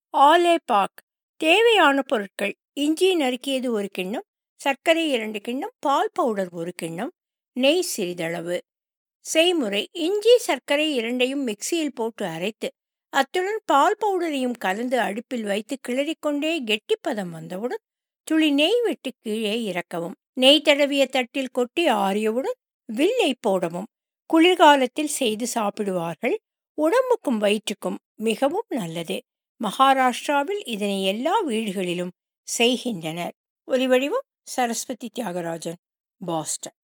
ஆலே பாக் தேவையான பொருட்கள் இஞ்சி நறுக்கியது ஒரு கிண்ணம் சர்க்கரை இரண்டு கிண்ணம் பால் பவுடர் ஒரு கிண்ணம் நெய் சிறிதளவு செய்முறை இஞ்சி சர்க்கரை இரண்டையும் மிக்சியில் போட்டு அரைத்து அத்துடன் பால் பவுடரையும் கலந்து அடுப்பில் வைத்து கிளறிக்கொண்டே கெட்டிப்பதம் வந்தவுடன் துளி நெய் விட்டு கீழே இறக்கவும் நெய் தடவிய தட்டில் கொட்டி ஆறியவுடன் வில்லை போடவும் குளிர்காலத்தில் செய்து சாப்பிடுவார்கள் உடம்புக்கும் வயிற்றுக்கும் மிகவும் நல்லது மகாராஷ்டிராவில் இதனை எல்லா வீடுகளிலும் செய்கின்றனர் ஒலிவடிவம் சரஸ்வதி தியாகராஜன் பாஸ்டன்